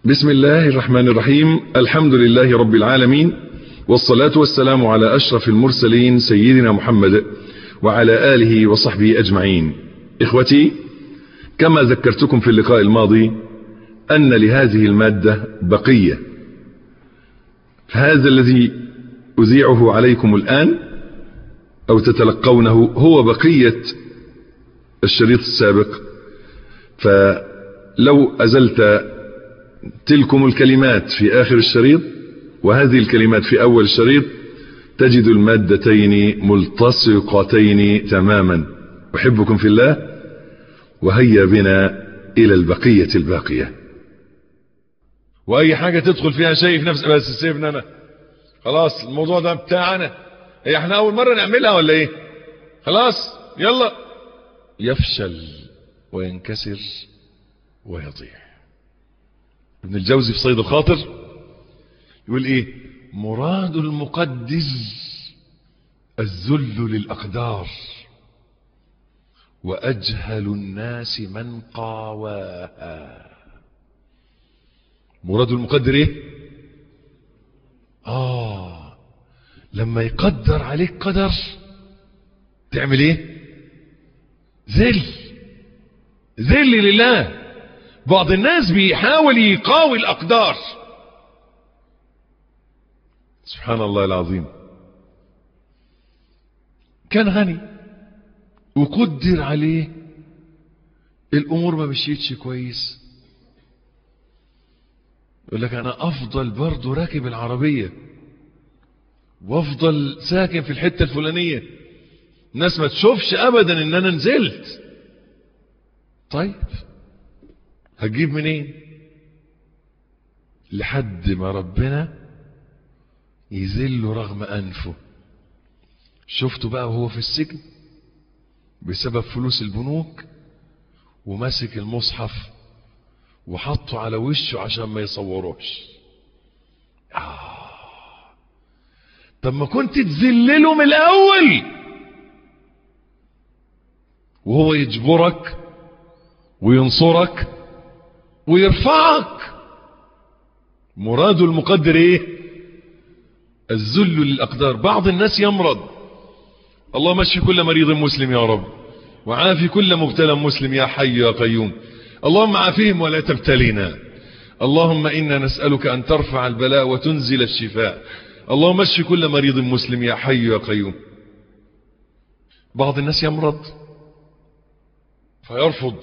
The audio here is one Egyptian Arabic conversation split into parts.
بسم الله الرحمن الرحيم الحمد لله رب العالمين والصلاة والسلام على أشرف المرسلين سيدنا محمد وعلى آله وصحبه أجمعين إخوتي كما ذكرتكم في اللقاء الماضي أن لهذه المادة بقية هذا الذي أذيعه عليكم الآن أو تتلقونه هو بقية الشريط السابق فلو أزلت تلكم الكلمات في آخر الشريط وهذه الكلمات في أول الشريط تجد المادتين ملتصقتين تماما أحبكم في الله وهيا بنا إلى البقية الباقية واي حاجة تدخل فيها شيء في نفس بس سيبنا انا خلاص الموضوع ده بتاعنا هي احنا اول مرة نعملها ولا ايه خلاص يلا يفشل وينكسر ويضيع ابن الجوزي في صيد الخاطر يقول ايه مراد المقدس الذل للأقدار وأجهل الناس من قاواها مراد المقدر ايه اه لما يقدر عليك قدر تعمل ايه ذل ذل لله بعض الناس بيحاول يقاوي الاقدار سبحان الله العظيم كان غني وقدر عليه الامور ما مشيتش كويس يقول لك انا افضل برضه راكب العربية وافضل ساكن في الحتة الفلانية الناس ما تشوفش ابدا ان انا نزلت طيب هتجيب منين لحد ما ربنا يذله رغم انفه شفته بقى وهو في السجن بسبب فلوس البنوك وماسك المصحف وحطه على وشه عشان ما يصوروش آه. طب ما كنت تذلله من الاول وهو يجبرك وينصرك ويرفعك مراد المقدر ايه الذل للاقدار بعض الناس يمرض اللهم اشف كل مريض مسلم يا رب وعافي كل مبتلى مسلم يا حي يا قيوم اللهم عافيهم ولا تبتلينا اللهم إنا نسألك أن ترفع البلاء وتنزل الشفاء اللهم اشف كل مريض مسلم يا حي يا قيوم بعض الناس يمرض فيرفض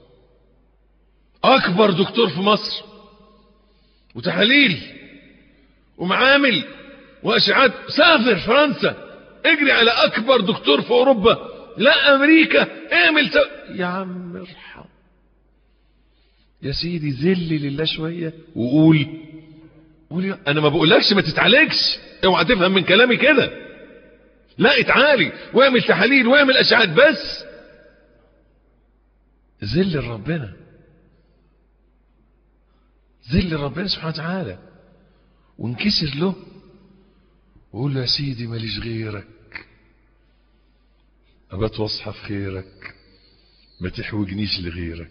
أكبر دكتور في مصر وتحاليل ومعامل وأشعات سافر فرنسا اجري على أكبر دكتور في أوروبا لا أمريكا اعمل سو... يا عم ارحم يا سيدي ذل لله شوية وقول قول انا ما بقولكش ما تتعالجش اوعى تفهم من كلامي كده لا اتعالج واعمل تحاليل واعمل اشعات بس ذل لربنا ذل لربنا سبحانه وتعالى وانكسر له وقول له يا سيدي ماليش غيرك ابات واصحى في خيرك ما تحوجنيش لغيرك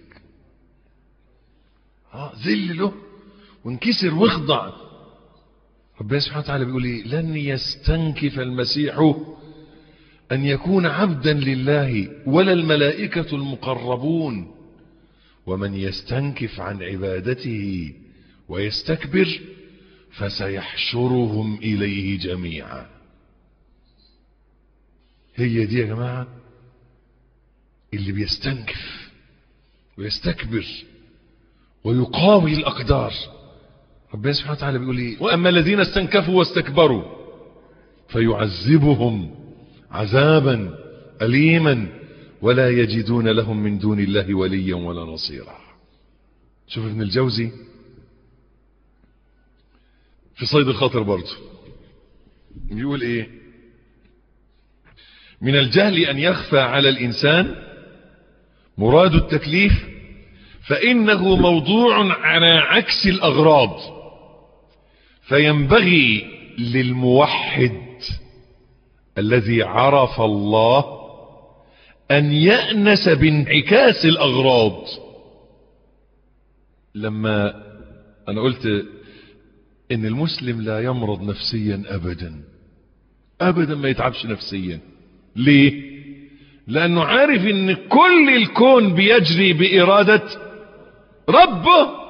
اه ذل له وانكسر واخضع ربنا سبحانه وتعالى بيقول ايه لن يستنكف المسيح ان يكون عبدا لله ولا الملائكة المقربون ومن يستنكف عن عبادته ويستكبر فسيحشرهم اليه جميعا هي دي يا جماعة اللي بيستنكف ويستكبر ويقاوي الأقدار ربنا سبحانه وتعالى بيقول ايه وأما الذين استنكفوا واستكبروا فيعذبهم عذابا أليما ولا يجدون لهم من دون الله وليا ولا نصيرا شوف ابن الجوزي في صيد الخاطر برضه بيقول ايه من الجهل أن يخفى على الإنسان مراد التكليف فإنه موضوع على عكس الأغراض فينبغي للموحد الذي عرف الله أن يأنس بانعكاس الأغراض لما انا قلت ان المسلم لا يمرض نفسيا ابدا ابدا ما يتعبش نفسيا ليه لانه عارف ان كل الكون بيجري بارادة ربه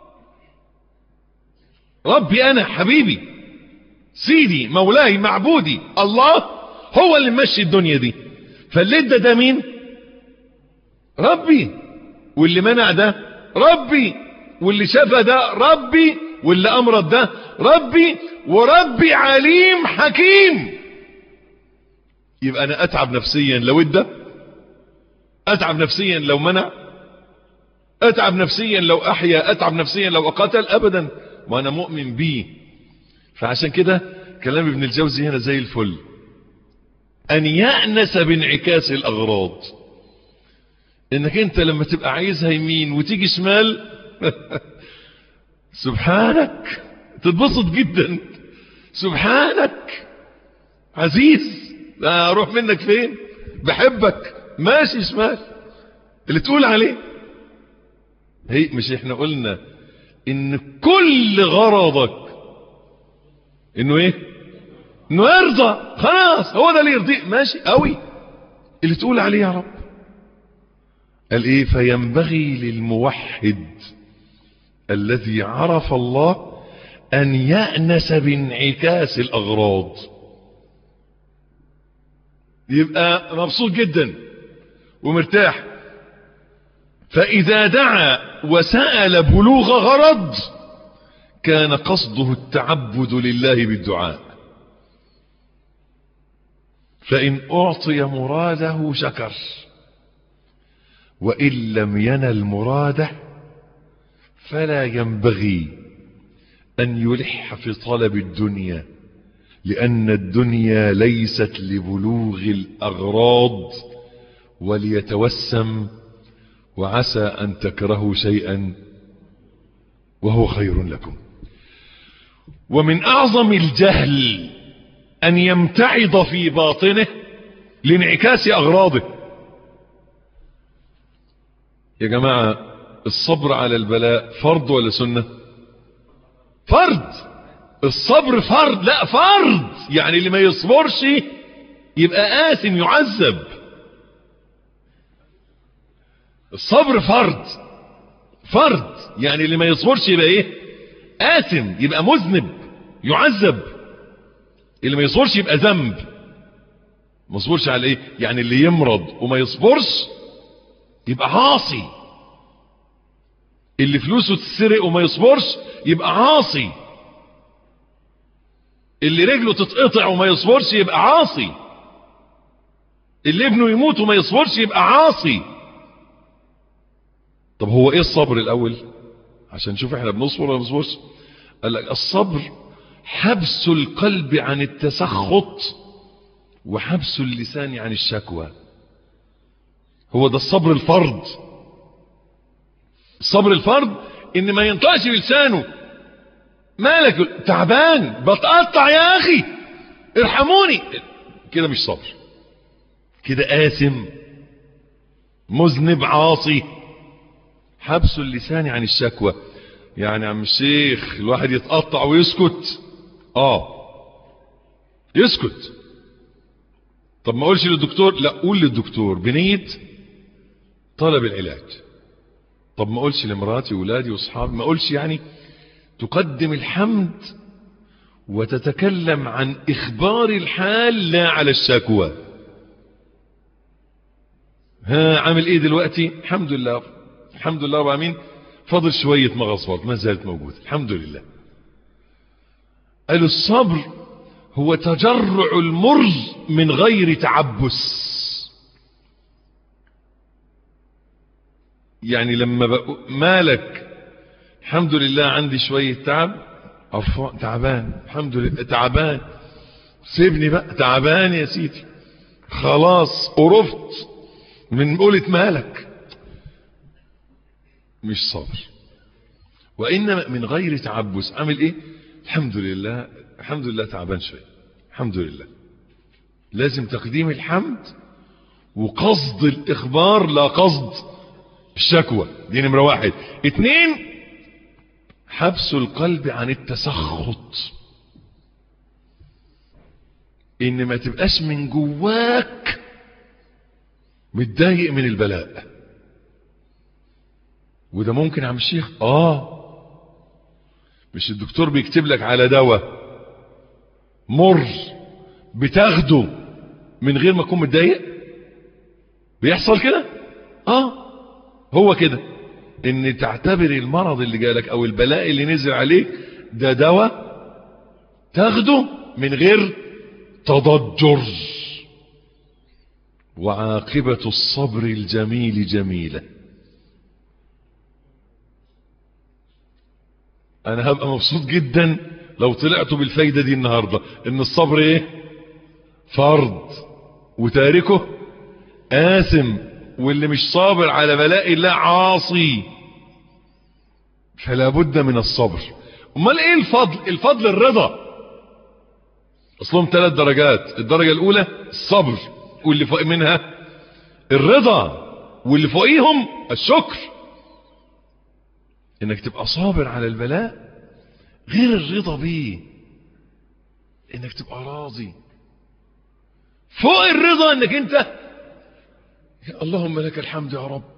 ربي انا حبيبي سيدي مولاي معبودي الله هو اللي ماشي الدنيا دي فاللي ادى ده مين ربي واللي منع ده ربي واللي شفى ده ربي واللي امرض ده ربي وربي عليم حكيم يبقى انا اتعب نفسيا لو ادى اتعب نفسيا لو منع اتعب نفسيا لو احيا اتعب نفسيا لو اقتل ابدا وانا مؤمن بيه فعشان كده كلام ابن الجوزي هنا زي الفل ان يأنس بانعكاس الاغراض انك انت لما تبقى عايزها يمين وتيجي شمال سبحانك تتبسط جدا سبحانك عزيز اروح منك فين بحبك ماشي شمال اللي تقول عليه هي مش احنا قلنا ان كل غرضك انه ايه انه يرضى خلاص هو ده اللي يرضيه ماشي قوي اللي تقول عليه يا رب قال ايه فينبغي للموحد الذي عرف الله ان يأنس بانعكاس الاغراض يبقى مبسوط جدا ومرتاح فاذا دعا وسأل بلوغ غرض كان قصده التعبد لله بالدعاء فإن أعطي مراده شكر وإن لم ينل مراده فلا ينبغي أن يلح في طلب الدنيا لأن الدنيا ليست لبلوغ الأغراض وليتوسم وعسى أن تكرهوا شيئا وهو خير لكم ومن أعظم الجهل أن يمتعض في باطنه لانعكاس أغراضه يا جماعة الصبر على البلاء فرض ولا سنة فرض الصبر فرض لا فرض يعني اللي ما يصبرش يبقى آثم يعذب الصبر فرض فرض يعني اللي ما يصبرش يبقى ايه آثم يبقى مذنب يعذب اللي ما يصبرش يبقى ذنب ما يصبرش على ايه يعني اللي يمرض وما يصبرش يبقى عاصي اللي فلوسه تتسرق وما يصبرش يبقى عاصي اللي رجله تتقطع وما يصبرش يبقى عاصي اللي ابنه يموت وما يصبرش يبقى عاصي طب هو ايه الصبر الاول عشان نشوف احنا بنصبر ولا بنصبرش قال لك الصبر حبس القلب عن التسخط وحبس اللسان عن الشكوى هو ده الصبر الفرض الصبر الفرض ان ما ينطقش بلسانه مالك تعبان بتقطع يا اخي ارحموني كده مش صبر كده آثم مذنب عاصي حبس اللسان عن الشكوى يعني عم الشيخ الواحد يتقطع ويسكت اه يسكت طب ما اقولش للدكتور لا قول للدكتور بنية طلب العلاج طب ما اقولش لمراتي وولادي واصحابي ما اقولش يعني تقدم الحمد وتتكلم عن اخبار الحال لا على الشكوى ها عامل ايه دلوقتي الحمد لله الحمد لله رب العالمين فضل شوية مغصات ما زالت موجودة الحمد لله قال الصبر هو تجرع المر من غير تعبس يعني لما بقى مالك الحمد لله عندي شوية تعب عفوا تعبان الحمد لله تعبان سيبني بقى تعبان يا سيدي خلاص قرفت من قولة مالك مش صبر وإنما من غير تعبس عامل إيه الحمد لله الحمد لله تعبان شوية الحمد لله لازم تقديم الحمد وقصد الإخبار لا قصد الشكوى دي نمرة واحد اتنين حبس القلب عن التسخط ان ما تبقاش من جواك متضايق من البلاء وده ممكن يا عم الشيخ اه مش الدكتور بيكتب لك على دواء مر بتاخده من غير ما تكون متضايق بيحصل كده اه هو كده ان تعتبر المرض اللي جالك او البلاء اللي نزل عليك ده دواء تاخده من غير تضجر وعاقبة الصبر الجميل جميلة انا هبقى مبسوط جدا لو طلعتوا بالفايدة دي النهاردة ان الصبر ايه فرض وتاركه آثم واللي مش صابر على بلاء الله عاصي فلا بد من الصبر امال ايه الفضل الفضل الرضا اصلهم ثلاث درجات الدرجة الاولى الصبر واللي فوق منها الرضا واللي فوقيهم الشكر انك تبقى صابر على البلاء غير الرضا بيه انك تبقى راضي فوق الرضا انك انت يا اللهم لك الحمد يا رب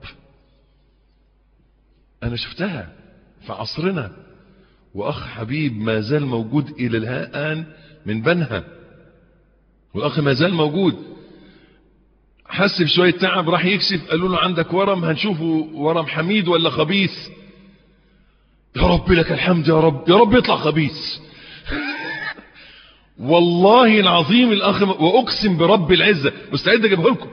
انا شفتها في عصرنا واخ حبيب ما زال موجود الى الان من بنها والاخ ما زال موجود حس بشوية تعب راح يكشف قالوا له عندك ورم هنشوفه ورم حميد ولا خبيث يا رب لك الحمد يا رب يا رب يطلع خبيث والله العظيم الاخ واقسم برب العزة مستعد اجيبه لكم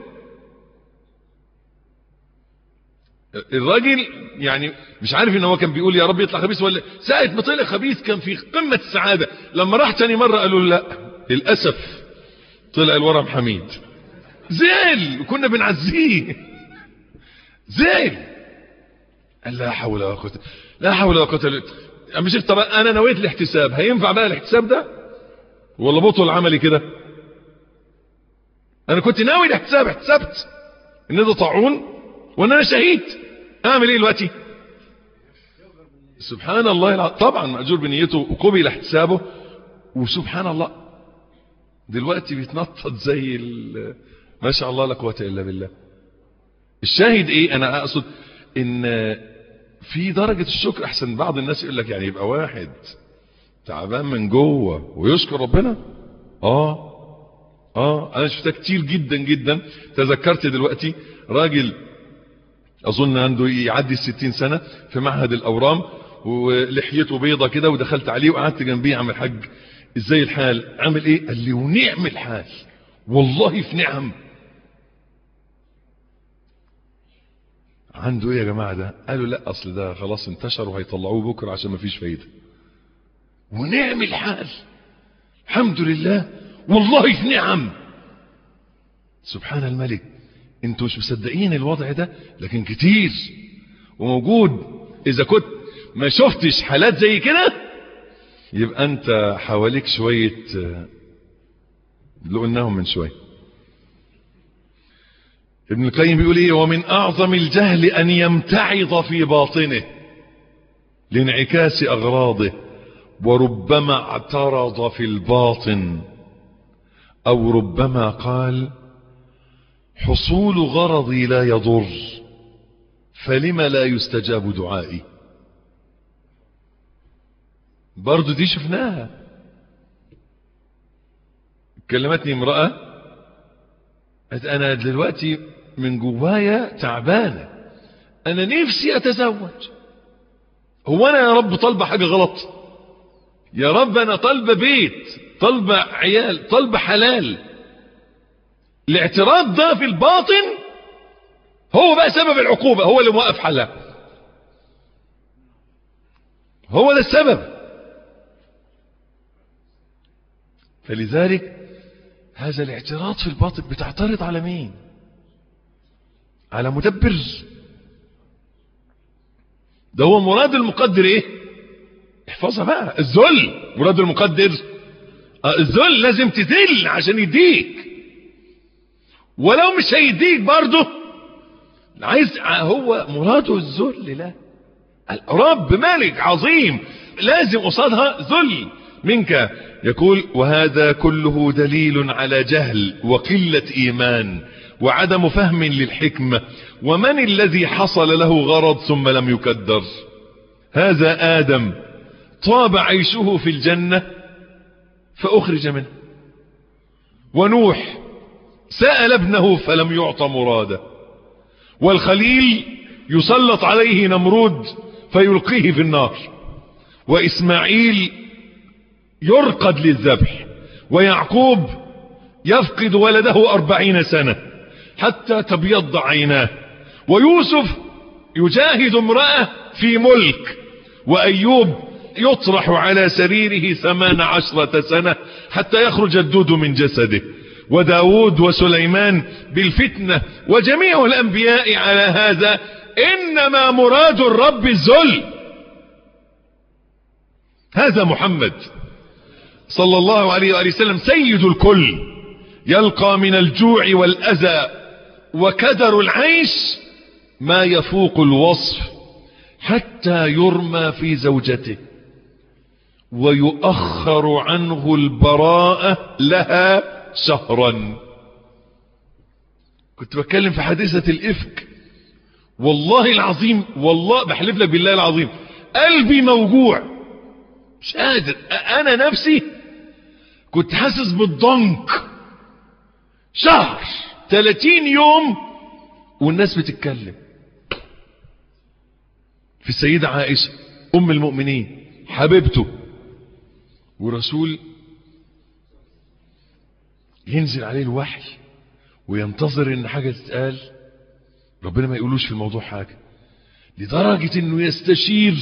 الراجل يعني مش عارف ان هو كان بيقول يا رب يطلع خبيث ولا ساعة ما طلع خبيث كان في قمة السعادة لما راح تاني مرة قالوا له لا للأسف طلع الورم حميد زعل وكنا بنعزيه زعل قال لا حول ولا قوة لا حول ولا قوة الا بالله مش طب انا نويت الاحتساب هينفع بقى الاحتساب ده ولا بطل عملي كده انا كنت ناوي الاحتساب احتسبت ان ده طاعون وان انا شهيد اعمل ايه دلوقتي سبحان الله العظيم طبعا مأجور بنيته وقبل احتسابه وسبحان الله دلوقتي بيتنطط زي ما شاء الله لا قوه الا بالله الشاهد ايه انا اقصد ان في درجة الشكر احسن بعض الناس يقول لك يعني يبقى واحد تعبان من جوه ويشكر ربنا اه اه انا شفتها كتير جدا جدا تذكرت دلوقتي راجل اظن عنده يعدي الستين سنة في معهد الاورام ولحيته بيضة كده ودخلت عليه وقعدت جنبيه عم الحاج ازاي الحال عامل ايه قال لي ونعم الحال والله في نعم عنده ايه يا جماعة ده قالوا لا اصل ده خلاص انتشر وهيطلعوه بكرة عشان ما فيش فايدة ونعم الحال الحمد لله والله في نعم سبحان الملك انتوا مش مصدقين الوضع ده لكن كتير وموجود اذا كنت ما شفتش حالات زي كده يبقى انت حواليك شوية اللي قلناهم من شوية ابن القيم بيقول ايه ومن اعظم الجهل ان يمتعض في باطنه لانعكاس اغراضه وربما اعترض في الباطن او ربما قال حصول غرضي لا يضر فلم لا يستجاب دعائي برضو دي شفناها كلمتني امرأة انا دلوقتي من جوايا تعبانة انا نفسي اتزوج هو انا يا رب طالبة حاجة غلط يا رب انا طالبة بيت طالبة عيال طالبة حلال الاعتراض ده في الباطن هو بقى سبب العقوبة هو اللي موقف حلها هو ده السبب فلذلك هذا الاعتراض في الباطن بتعترض على مين على مدبر ده هو مراد المقدر ايه احفظها بقى الذل مراد المقدر آه الذل لازم تذل عشان يديك ولو مش هيديك برضه عايز هو مراده الذل لا رب ملك عظيم لازم قصادها ذل منك يقول وهذا كله دليل على جهل وقلة ايمان وعدم فهم للحكمة ومن الذي حصل له غرض ثم لم يكدر هذا آدم طاب عيشه في الجنة فأخرج منه ونوح سأل ابنه فلم يعط مراده والخليل يسلط عليه نمرود فيلقيه في النار وإسماعيل يرقد للذبح ويعقوب يفقد ولده أربعين سنة حتى تبيض عيناه ويوسف يجاهد امرأة في ملك وأيوب يطرح على سريره ثمان عشرة سنة حتى يخرج الدود من جسده وداود وسليمان بالفتنة وجميع الأنبياء على هذا إنما مراد الرب الذل هذا محمد صلى الله عليه وآله وسلم سيد الكل يلقى من الجوع والأذى وكدر العيش ما يفوق الوصف حتى يرمى في زوجته ويؤخر عنه البراءة لها شهرا كنت بتكلم في حادثة الإفك والله العظيم والله بحلف لك بالله العظيم قلبي موجوع مش قادر أنا نفسي كنت حاسس بالضنك شهر 30 يوم والناس بتتكلم في السيدة عائشة أم المؤمنين حبيبته ورسول ينزل عليه الوحي وينتظر ان حاجة تتقال ربنا ما يقولوش في الموضوع حاجة لدرجة انه يستشير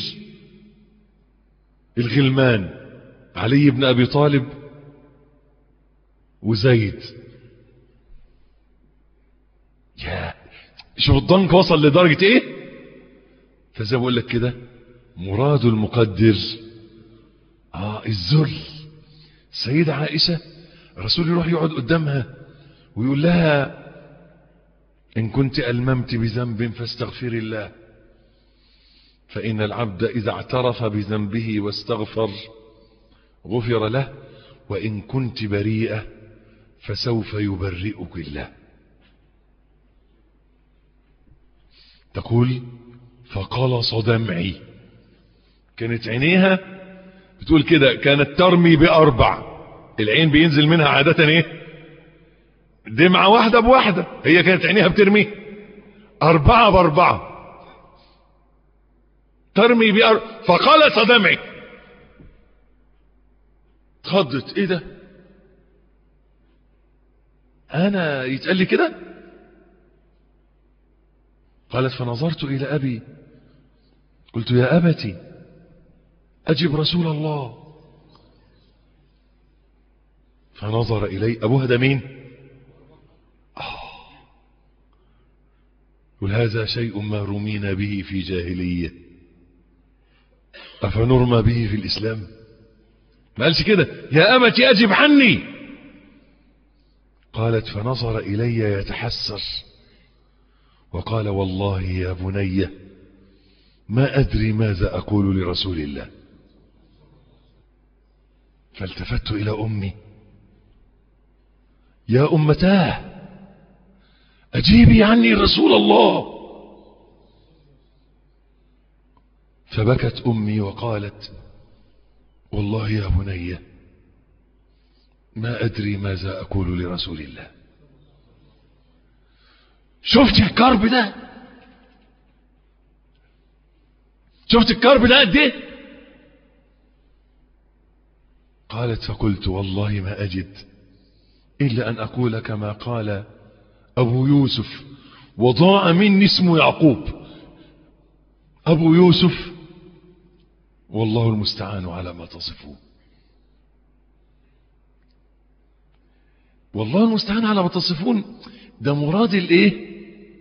الغلمان علي بن ابي طالب وزيد يا شوف الضنك وصل لدرجة ايه فزي ما بقول لك كده مراد المقدر اه الذل السيدة عائشة الرسول يروح يقعد قدامها ويقول لها إن كنت ألممت بذنب فاستغفري الله فإن العبد إذا اعترف بذنبه واستغفر غفر له وإن كنت بريئة فسوف يبرئك الله تقول فقلص دمعي كانت عينيها بتقول كده كانت ترمي بأربع العين بينزل منها عادة ايه دمعة واحدة بواحدة هي كانت عينيها بترمي أربعة بأربعة ترمي بأر... فقلص دمعي اتخضت ايه ده انا يتقال لي كده قالت فنظرت الى ابي قلت يا ابتي اجب رسول الله فنظر الي ابوها ده مين قل هذا شيء ما رمينا به في جاهلية أفنرمى به في الإسلام ما قالش كده يا أمتي أجب عني قالت فنظر إلي يتحسر وقال والله يا بني ما أدري ماذا أقول لرسول الله فالتفت إلى أمي يا أمتاه أجيبي عني رسول الله فبكت أمي وقالت والله يا بني ما أدري ماذا أقول لرسول الله شفت الكرب ده شفت الكرب ده قد ايه قالت فقلت والله ما أجد إلا أن أقول كما قال أبو يوسف وضاع مني اسم يعقوب أبو يوسف والله المستعان على ما تصفون والله المستعان على ما تصفون ده مراد الايه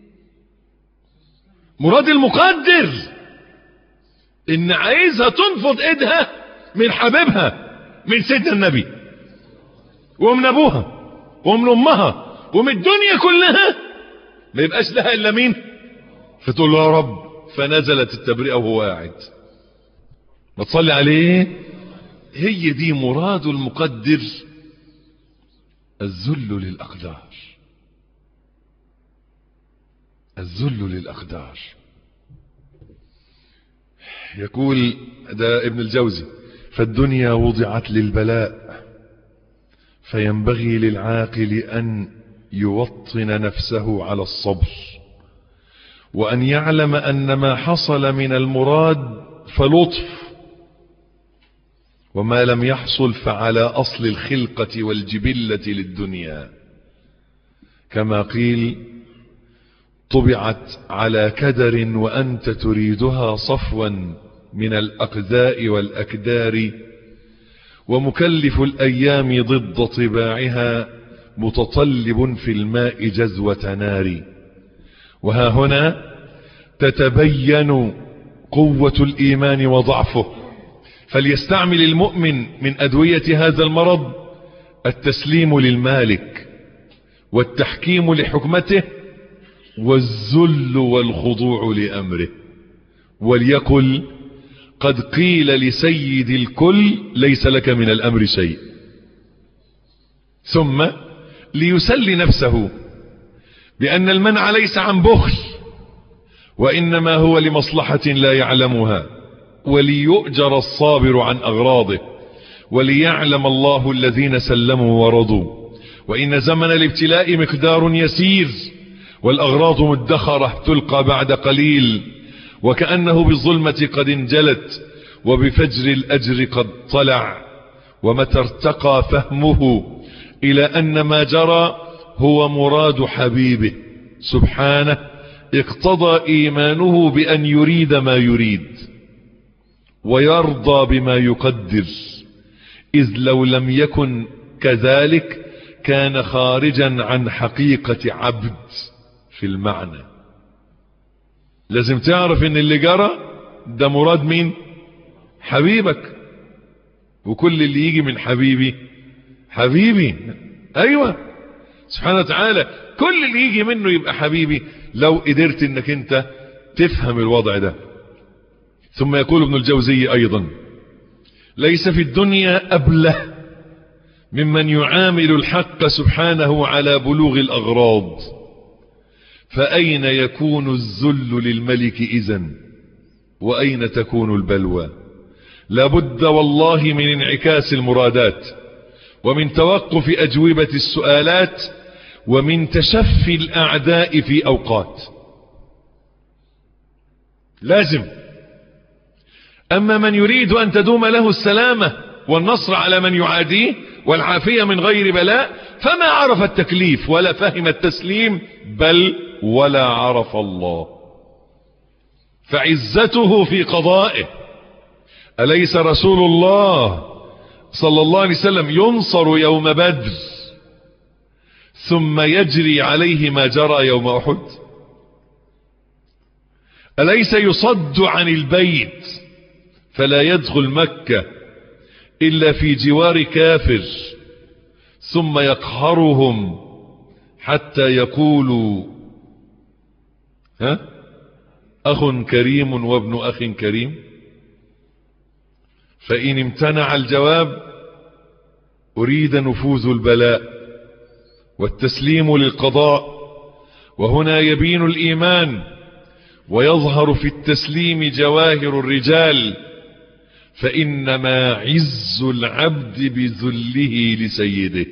مراد المقدر ان عايزها تنفض ايدها من حبيبها من سيدنا النبي ومن ابوها ومن امها ومن الدنيا كلها ما يبقاش لها الا مين فتقول له يا رب فنزلت التبرئه وهو قاعد ما تصلي عليه هي دي مراد المقدر الذل للأقدار الذل للأقدار يقول ده ابن الجوزي فالدنيا وضعت للبلاء فينبغي للعاقل أن يوطن نفسه على الصبر وأن يعلم أن ما حصل من المراد فلطف وما لم يحصل فعلى أصل الخلقة والجبلة للدنيا كما قيل طبعت على كدر وأنت تريدها صفوا من الأقذاء والأكدار ومكلف الأيام ضد طباعها متطلب في الماء جزوة نار وها هنا تتبين قوة الإيمان وضعفه فليستعمل المؤمن من أدوية هذا المرض التسليم للمالك والتحكيم لحكمته والذل والخضوع لأمره وليقل قد قيل لسيد الكل ليس لك من الأمر شيء ثم ليسلي نفسه بأن المنع ليس عن بخل وإنما هو لمصلحة لا يعلمها وليؤجر الصابر عن أغراضه وليعلم الله الذين سلموا ورضوا وإن زمن الابتلاء مقدار يسير والأغراض مدخرة تلقى بعد قليل وكأنه بالظلمة قد انجلت وبفجر الأجر قد طلع ومتى ارتقى فهمه إلى أن ما جرى هو مراد حبيبه سبحانه اقتضى إيمانه بأن يريد ما يريد ويرضى بما يقدر إذ لو لم يكن كذلك كان خارجا عن حقيقة عبد في المعنى لازم تعرف ان اللي جرى ده مراد مين حبيبك وكل اللي يجي من حبيبي حبيبي ايوه سبحانه وتعالى كل اللي يجي منه يبقى حبيبي لو قدرت انك انت تفهم الوضع ده ثم يقول ابن الجوزي ايضا ليس في الدنيا ابله ممن يعامل الحق سبحانه على بلوغ الاغراض فاين يكون الذل للملك اذن واين تكون البلوى لابد والله من انعكاس المرادات ومن توقف اجوبة السؤالات ومن تشفي الاعداء في اوقات لازم اما من يريد ان تدوم له السلامة والنصر على من يعاديه والعافية من غير بلاء فما عرف التكليف ولا فهم التسليم بل ولا عرف الله فعزته في قضائه أليس رسول الله صلى الله عليه وسلم ينصر يوم بدر ثم يجري عليه ما جرى يوم أحد أليس يصد عن البيت فلا يدخل مكة إلا في جوار كافر ثم يقهرهم حتى يقولوا ها أخ كريم وابن أخ كريم فإن امتنع الجواب أريد نفوذ البلاء والتسليم للقضاء وهنا يبين الإيمان ويظهر في التسليم جواهر الرجال فإنما عز العبد بذله لسيده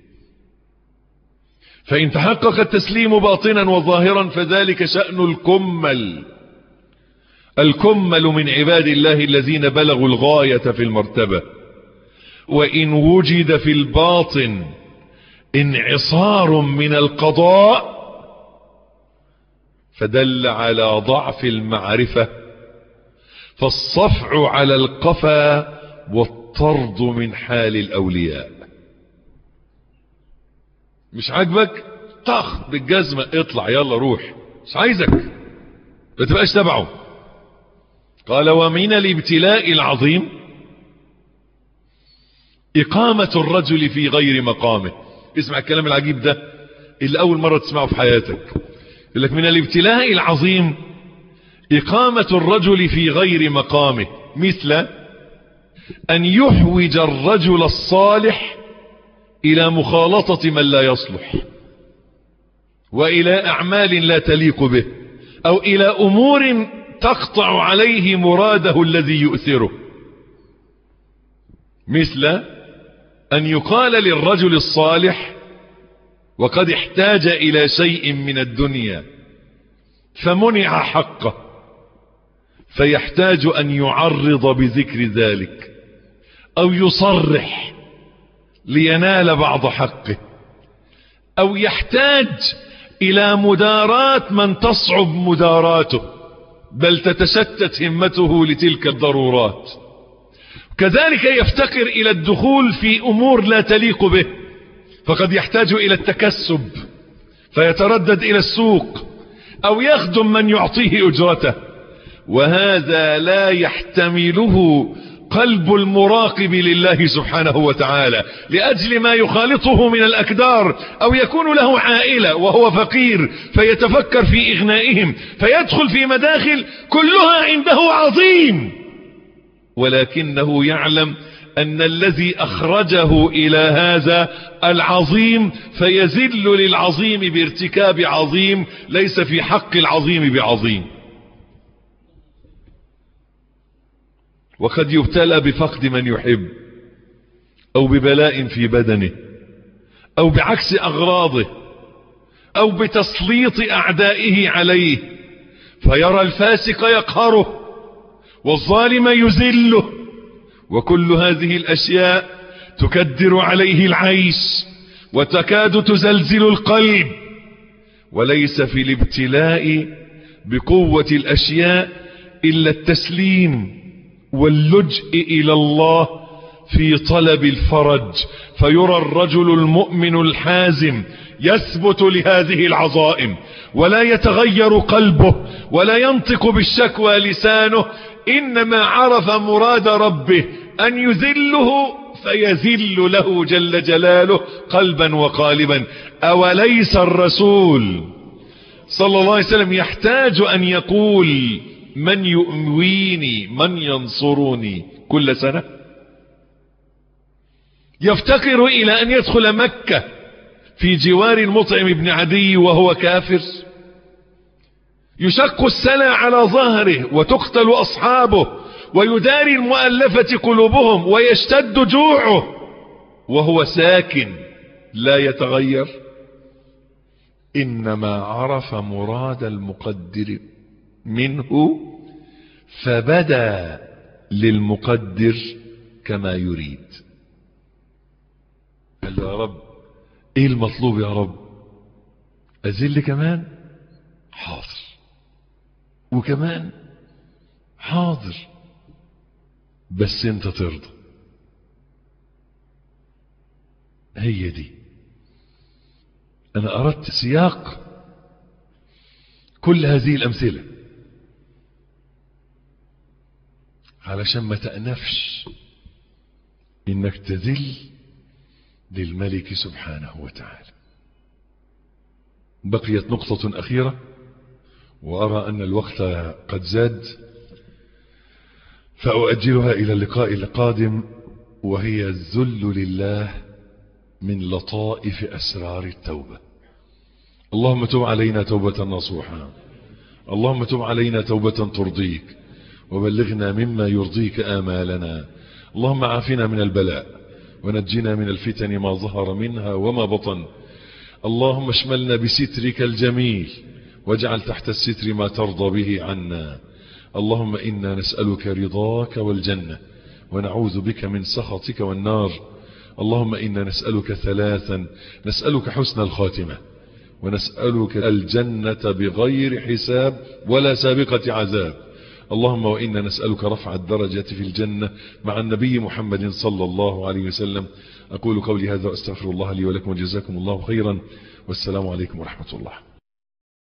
فإن تحقق التسليم باطنا وظاهرا فذلك شأن الكمل الكمل من عباد الله الذين بلغوا الغاية في المرتبة وإن وجد في الباطن انعصار من القضاء فدل على ضعف المعرفة فالصفع على القفا والطرد من حال الأولياء مش عاجبك طخ بالجزمة اطلع يلا روح مش عايزك ما تبقاش تبعه قال ومن الابتلاء العظيم إقامة الرجل في غير مقامه اسمع الكلام العجيب ده اللي أول مرة تسمعه في حياتك يقول لك من الابتلاء العظيم إقامة الرجل في غير مقامه مثل أن يحوج الرجل الصالح إلى مخالطة من لا يصلح وإلى أعمال لا تليق به أو إلى أمور تقطع عليه مراده الذي يؤثره مثل أن يقال للرجل الصالح وقد احتاج إلى شيء من الدنيا فمنع حقه فيحتاج أن يعرض بذكر ذلك أو يصرح لينال بعض حقه أو يحتاج إلى مدارات من تصعب مداراته بل تتشتت همته لتلك الضرورات كذلك يفتقر إلى الدخول في أمور لا تليق به فقد يحتاج إلى التكسب فيتردد إلى السوق أو يخدم من يعطيه أجرته وهذا لا يحتمله قلب المراقب لله سبحانه وتعالى لأجل ما يخالطه من الأكدار أو يكون له عائلة وهو فقير فيتفكر في إغنائهم فيدخل في مداخل كلها عنده عظيم ولكنه يعلم أن الذي أخرجه إلى هذا العظيم فيزل للعظيم بارتكاب عظيم ليس في حق العظيم بعظيم وقد يبتلى بفقد من يحب أو ببلاء في بدنه أو بعكس أغراضه أو بتسليط أعدائه عليه فيرى الفاسق يقهره والظالم يزله وكل هذه الأشياء تكدر عليه العيش وتكاد تزلزل القلب وليس في الابتلاء بقوة الأشياء إلا التسليم واللجء إلى الله في طلب الفرج فيرى الرجل المؤمن الحازم يثبت لهذه العظائم ولا يتغير قلبه ولا ينطق بالشكوى لسانه إنما عرف مراد ربه أن يذله فيذل له جل جلاله قلبا وقالبا أوليس الرسول صلى الله عليه وسلم يحتاج أن يقول من يؤويني من ينصرني كل سنة يفتقر إلى أن يدخل مكة في جوار المطعم بن عدي وهو كافر يشق السلا على ظهره وتقتل أصحابه ويداري المؤلفة قلوبهم ويشتد جوعه وهو ساكن لا يتغير إنما عرف مراد المقدر منه فبدا للمقدر كما يريد قال له يا رب ايه المطلوب يا رب ازل كمان حاضر وكمان حاضر بس انت ترضى هي دي انا اردت سياق كل هذه الامثله علشان ما تأنفش انك تذل للملك سبحانه وتعالى بقيت نقطة أخيرة وأرى أن الوقت قد زاد فأؤجلها إلى اللقاء القادم وهي الذل لله من لطائف أسرار التوبة اللهم تب علينا توبة نصوحا اللهم تب علينا توبة ترضيك وبلغنا مما يرضيك آمالنا اللهم عافنا من البلاء ونجنا من الفتن ما ظهر منها وما بطن اللهم اشملنا بسترك الجميل واجعل تحت الستر ما ترضى به عنا اللهم إنا نسألك رضاك والجنة ونعوذ بك من سخطك والنار اللهم إنا نسألك ثلاثا نسألك حسن الخاتمة ونسألك الجنة بغير حساب ولا سابقة عذاب اللهم وإنا نسألك رفع الدرجة في الجنة مع النبي محمد صلى الله عليه وسلم أقول قولي هذا وأستغفر الله لي ولكم وجزاكم الله خيرا والسلام عليكم ورحمة الله